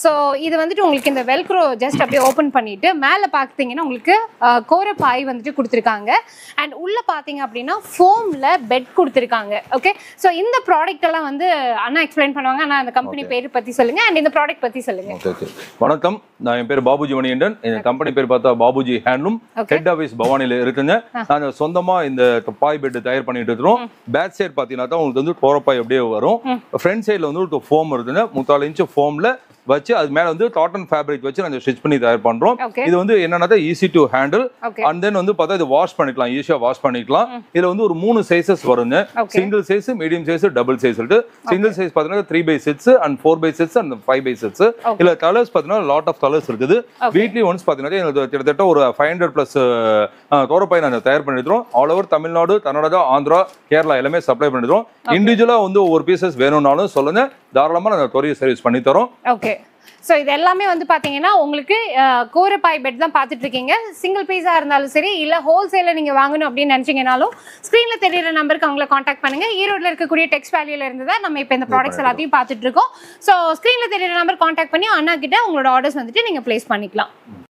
So இது வந்துட்டு உங்களுக்கு இந்த வெல்க்ரோ ஜஸ்ட் அப்படியே ஓப்பன் பண்ணிட்டு மேலே பார்த்தீங்கன்னா உங்களுக்கு அஹ், கோரப்பாய் வந்துட்டு கொடுத்துருக்காங்க அண்ட் உள்ள பார்த்தீங்க அப்படின்னா ஃபோம்ல பெட் கொடுத்துருக்காங்க ஓகே ஸோ இந்த ப்ராடக்ட் எல்லாம் வந்து அண்ணா எக்ஸ்பிளைன் பண்ணுவாங்க அண்ணா அந்த கம்பெனி பேர் பத்தி சொல்லுங்க அண்ட் இந்த ப்ராடக்ட் பத்தி சொல்லுங்க ஓகே ஓகே வணக்கம் நான் என் பேர் பாபுஜி மணிகண்டன் என் கம்பெனி பேர் பார்த்தா Babuji handloom Okay. Head office பவானில இருக்குங்க நாங்க சொந்தமா இந்த பாய் பெட் தயார் பண்ணிட்டு இருக்கிறோம் பேக் சைடு பாத்தீங்கன்னா தான் உங்களுக்கு வந்து கோரப்பாய் அப்படியே வரும் ஃப்ரண்ட் சைடுல வந்து ஒரு ஃபோம் இருக்குங்க முக்கால் இன்ச் ஃபோம்ல வச்சு அது மேல வந்து காட்டன் ஃபேப்ரிக் வச்சு நாங்க ஸ்டிச் பண்ணி தயார் பண்றோம் Okay. இது வந்து என்னன்னா easy to handle Okay. And then வந்து பார்த்தா இது வாஷ் பண்ணிக்கலாம் ஈஸியா வாஷ் பண்ணிக்கலாம் இதுல வந்து ஒரு மூணு சைசஸ் வருங்க Okay. Single size medium size double size single size பார்த்தீங்கன்னா three by six and four by six and five by six இதுல கலர்ஸ் பார்த்தீங்கன்னா லாட் ஆஃப் கலர்ஸ் இருக்குது வீக்லி ஒன்ஸ் பார்த்தீங்கன்னா எங்களுக்கு கிட்டத்தட்ட ஒரு ஃபைவ் ஹண்ட்ரட் ப்ளஸ் தோரப்பாய் நாங்கள் தயார் பண்ணிடுறோம் ஆல் ஓவர் தமிழ்நாடு கர்நாடகா ஆந்திரா கேரளா எல்லாமே சப்ளை பண்ணிடுறோம் இண்டிவிஜுவலா வந்து ஒவ்வொரு பீசஸ் வேணும்னாலும் சொல்லுங்க தாராளமா நாங்கள் கொரியர் சர்வீஸ் பண்ணி தரோம் ஓகே ஸோ இது எல்லாமே வந்து பார்த்தீங்கன்னா உங்களுக்கு அஹ், கோரப்பாய் பெட் தான் பார்த்துட்டு இருக்கீங்க சிங்கிள் பீஸாக இருந்தாலும் சரி இல்லை ஹோல்சேலில் நீங்கள் வாங்கணும் அப்படின்னு நினச்சிங்கனாலும் ஸ்க்ரீனில் தெரியுற நம்பருக்கு அவங்கள காண்டாக்ட் பண்ணுங்க ஈரோட்டில் இருக்கக்கூடிய டெக்ஸ்ட் வேல்யூல இருந்து தான் நம்ம இப்போ இந்த ப்ராடக்ட்ஸ் எல்லாத்தையும் பார்த்துட்டு இருக்கோம் ஸோ ஸ்க்ரீனில் தெரியுற நம்பர் காண்டாக்ட் பண்ணி அண்ணா கிட்ட உங்களோட ஆர்டர்ஸ் வந்துட்டு நீங்கள் ப்ளேஸ் பண்ணிக்கலாம்